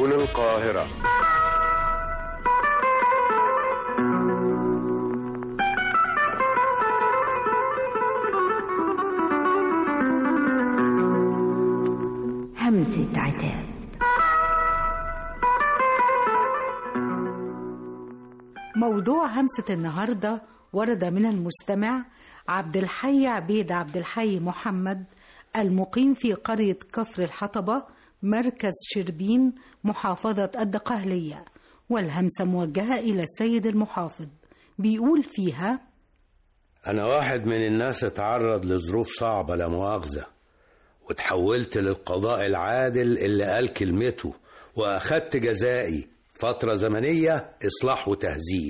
هنا القاهرة همسة عتاب موضوع همسة النهاردة ورد من المستمع عبد الحي عبيد عبد الحي محمد المقيم في قرية كفر الحطبة مركز شربين محافظة الدقهلية والهمسة موجهة إلى السيد المحافظ بيقول فيها أنا واحد من الناس اتعرض لظروف صعبة لا مؤاخذة وتحولت للقضاء العادل اللي قال كلمته وأخدت جزائي فترة زمنية إصلاح وتهذيب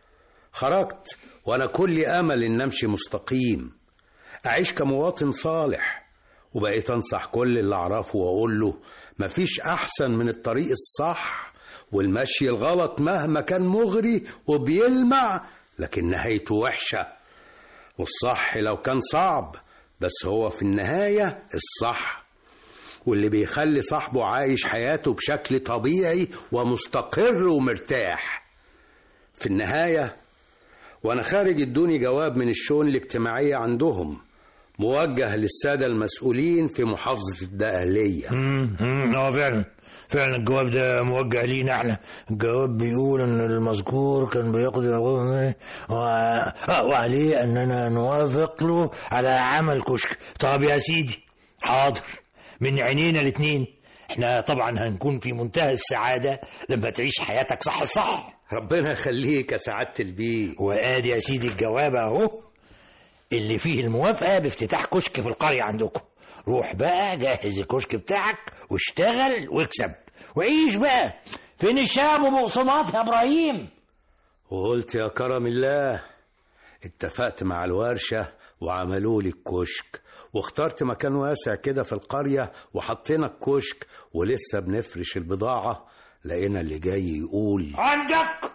خرجت وأنا كل أمل إن أمشي مستقيم أعيش كمواطن صالح وبقيت أنصح كل اللي أعرفه وأقول له مفيش أحسن من الطريق الصح والمشي الغلط مهما كان مغري وبيلمع لكن نهايته وحشة والصح لو كان صعب بس هو في النهاية الصح واللي بيخلي صاحبه عايش حياته بشكل طبيعي ومستقر ومرتاح في النهاية وأنا خارج ادوني جواب من الشؤون الاجتماعية عندهم موجه للسادة المسؤولين في محافظة الدقهلية امم أمم، اه فعلا فعلا الجواب ده موجه لينا احنا الجواب بيقول ان المذكور كان بيقضي و- آه، وعليه اننا نوافق له على عمل كشك طب يا سيدي حاضر من عينينا الاتنين احنا طبعا هنكون في منتهى السعادة لما تعيش حياتك صح الصح ربنا يخليك يا سعادة البيه وادي يا سيدي الجواب اهو اللي فيه الموافقة بافتتاح كشك في القرية عندكم روح بقى جهز الكشك بتاعك واشتغل واكسب وعيش بقى فين الشام وبقسماط يا ابراهيم وقلت يا كرم الله اتفقت مع الورشة وعملوا لي الكشك واخترت مكان واسع كده في القرية وحطينا الكشك ولسه بنفرش البضاعة لقينا اللي جاي يقول عندك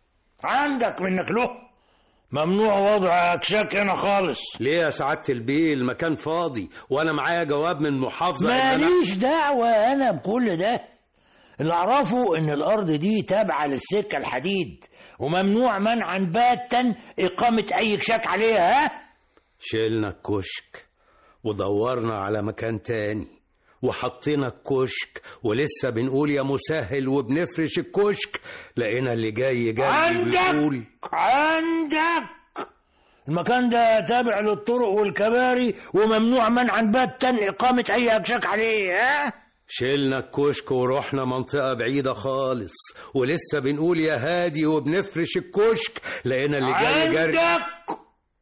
عندك منك له ممنوع وضع اكشاك هنا خالص ليه يا سعادة البيه المكان فاضي وانا معايا جواب من المحافظة إن أنا- ماليش دعوة أنا بكل ده اللي أعرفه إن الأرض دي تابعة للسكة الحديد وممنوع منعا باتا إقامة أي كشاك عليها ها؟ شيلنا الكشك ودورنا على مكان تاني وحطينا الكشك ولسه بنقول يا مسهل وبنفرش الكشك لقينا اللي جاي جاي بيقول عندك عندك المكان ده تابع للطرق والكباري وممنوع منعا باتا إقامة أي أكشاك عليه ها؟ شيلنا الكشك ورحنا منطقة بعيدة خالص ولسه بنقول يا هادي وبنفرش الكشك لقينا اللي جاي جري عندك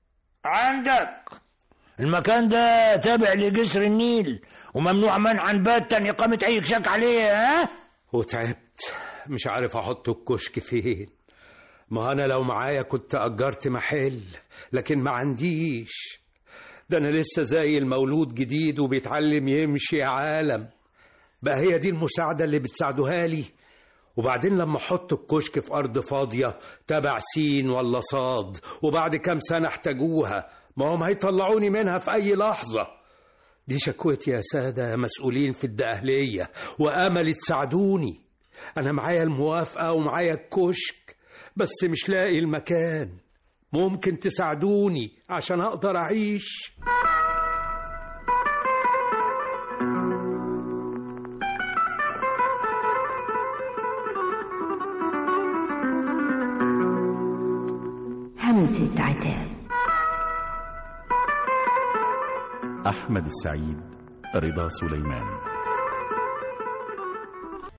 عندك المكان ده تابع لجسر النيل وممنوع منعا باتا إقامة أي كشاك عليه ها؟ وتعبت مش عارف احط الكشك فين ما انا لو معايا كنت اجرت محل لكن ما عنديش ده انا لسه زي المولود جديد وبيتعلم يمشي يا عالم بقى هي دي المساعدة اللي بتساعدوها لي وبعدين لما احط الكشك في ارض فاضية تبع سين ولا صاد وبعد كام سنة احتاجوها ما هم هيطلعوني منها في اي لحظة دي شكوتي يا سادة يا مسؤولين في الدقهلية وأمل تساعدوني أنا معايا الموافقة ومعايا الكشك بس مش لاقي المكان ممكن تساعدوني عشان أقدر أعيش همسة عتاب أحمد السعيد رضا سليمان